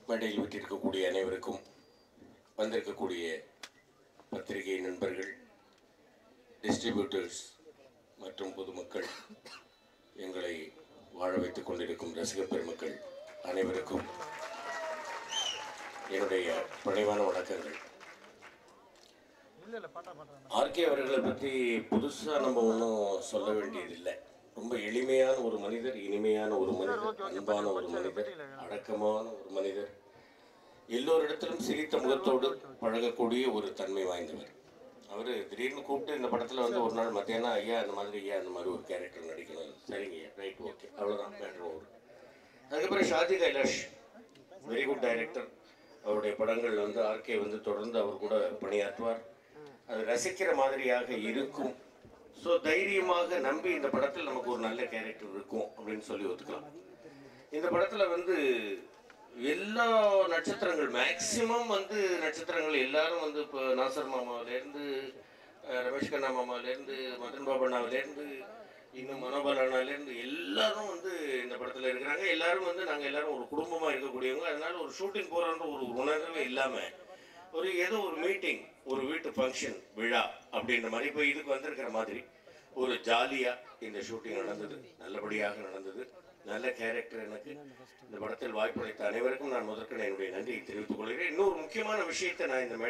மேடையில் விட்டிருக்கக்கூடிய அனைவருக்கும் வந்திருக்கக்கூடிய பத்திரிகை நண்பர்கள் டிஸ்ட்ரிபியூட்டர்ஸ் மற்றும் பொதுமக்கள் எங்களை வாழ வைத்துக் கொண்டிருக்கும் ரசிகப் பெருமக்கள் அனைவருக்கும் என்னுடைய பணிவான வணக்கங்கள் ஆர்கே அவர்களை பற்றி புதுசாக நம்ம ஒன்றும் சொல்ல வேண்டியதில்லை ரொம்ப எளிமையான ஒரு மனிதர் இனிமையான ஒரு மனிதர் அன்பான ஒரு மனிதர் அடக்கமான ஒரு மனிதர் எல்லோரிடத்திலும் சிரித்த முகத்தோடு பழகக்கூடிய ஒரு தன்மை வாய்ந்தவர் அவர் திடீர்னு கூப்பிட்டு இந்த படத்தில் வந்து ஒரு நாள் மத்தியானம் ஐயா அந்த மாதிரி ஐயா அந்த மாதிரி ஒரு கேரக்டர் நடிக்கணும் சரிங்க ஐயா ரைட் ஓகே அவ்வளோதான் மேட்ரு ஒரு அதுக்கப்புறம் Shaji Kailas very good director அவருடைய படங்கள் வந்து ஆர்கே வந்து தொடர்ந்து அவர் கூட பணியாற்றுவார் அது ரசிக்கிற மாதிரியாக இருக்கும் ஸோ தைரியமாக நம்பி இந்த படத்தில் நமக்கு ஒரு நல்ல கேரக்டர் இருக்கும் அப்படின்னு சொல்லி ஒத்துக்கலாம் இந்த படத்தில் வந்து எல்லா நட்சத்திரங்கள் மேக்சிமம் வந்து நட்சத்திரங்கள் எல்லாரும் வந்து இப்போ நாசர் மாமாவிலேருந்து அஹ், ரமேஷ் கண்ணா மாமாவிலேருந்து மதன் பாபண்ணாவிலேருந்து இன்னும் மனோபால் அண்ணாலேருந்து எல்லாரும் வந்து இந்த படத்தில் இருக்கிறாங்க எல்லாரும் வந்து நாங்கள் எல்லாரும் ஒரு குடும்பமாக இருக்கக்கூடியவங்க அதனால ஒரு ஷூட்டிங் போகிறோன்ற ஒரு உணர்வே இல்லாமல் ஒரு ஏதோ ஒரு மீட்டிங் ஒரு வீட்டு ஃபங்க்ஷன் விழா அப்படின்ற மாதிரி இப்போ இதுக்கு வந்திருக்கிற மாதிரி ஒரு ஜாலியாக இந்த ஷூட்டிங் நடந்தது நல்லபடியாக நடந்தது நல்ல கேரக்டர் எனக்கு இந்த படத்தில் வாய்ப்பளித்த அனைவருக்கும் நான் முதற்கன என்னுடைய நன்றியை தெரிவித்துக் கொள்கிறேன் இன்னொரு முக்கியமான விஷயத்தை நான் இந்த மே-